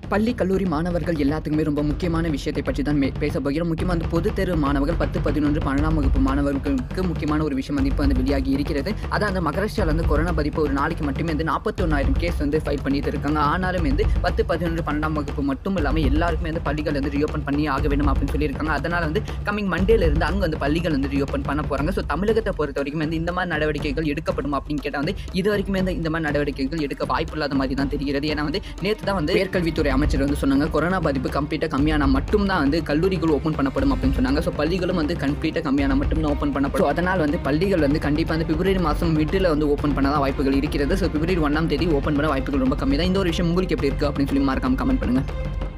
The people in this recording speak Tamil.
பள்ளி கல்லூரி மாணவர்கள் எல்லாத்துக்குமே ரொம்ப முக்கியமான விஷயத்தை பற்றி தான் மே- பேச போகிறோம் முக்கியமாக வந்து பொதுத் தேர்வு மாணவர்கள் பத்து பதினொன்று பன்னெண்டாம் வகுப்பு மாணவர்களுக்கு முக்கியமான ஒரு விஷயம் வந்து இப்போ வந்து வெளியாகி இருக்கிறது அதான் அந்த மகாராஷ்டிராவில் வந்து கொரோனா பாதிப்பு ஒரு நாளைக்கு மட்டுமே வந்து நாற்பத்தொன்னாயிரம் கேஸ் வந்து ஃபைல் பண்ணிட்டு இருக்காங்க ஆனாலும் வந்து பத்து பதினொன்று பன்னெண்டாம் வகுப்பு மட்டும் இல்லாமல் எல்லாருக்குமே வந்து பள்ளிகள் வந்து ரீஓப்பன் பண்ணி ஆக வேண்டும் அப்படின்னு சொல்லியிருக்காங்க அதனால் வந்து கம்மிங் மண்டேல இருந்து அங்கே வந்து பள்ளிகள் வந்து ரீஓப்பன் பண்ண போகிறாங்க ஸோ தமிழகத்தை பொறுத்த வரைக்கும் வந்து இந்த மாதிரி நடவடிக்கைகள் எடுக்கப்படும் அப்படின்னு கேட்டால் வந்து இது வரைக்குமே வந்து இந்த மாதிரி நடவடிக்கைகள் எடுக்க வாய்ப்பு இல்லாத மாதிரி தான் தெரிகிறது ஏன்னா வந்து நேற்று தான் வந்து உயர்கல்வித்துறை அமைச்சர் வந்து சொன்னாங்க கொரோனா பாதிப்பு கம்ப்ளீட்டாக கம்மியானா மட்டும்தான் வந்து கல்லூரிகள் ஓப்பன் பண்ணப்படும் அப்படின்னு சொன்னாங்க ஸோ பள்ளிகளும் வந்து கம்ப்ளீட்டாக கம்மியானா மட்டும்தான் ஓப்பன் பண்ணப்படும் So, அதனால் வந்து பள்ளிகள் வந்து கண்டிப்பாக வந்து பிப்ரவரி மாதம் மிடில் வந்து ஓப்பன் பண்ண தான் வாய்ப்புகள் இருக்கிறது ஸோ பிப்ரவரி ஒன்றாம் தேதி ஓப்பன் பண்ண வாய்ப்புகள் ரொம்ப கம்மி தான் இந்த ஒரு விஷயம் உங்களுக்கு எப்படி இருக்குது அப்படின்னு சொல்லி மறக்காம கமெண்ட் பண்ணுங்கள்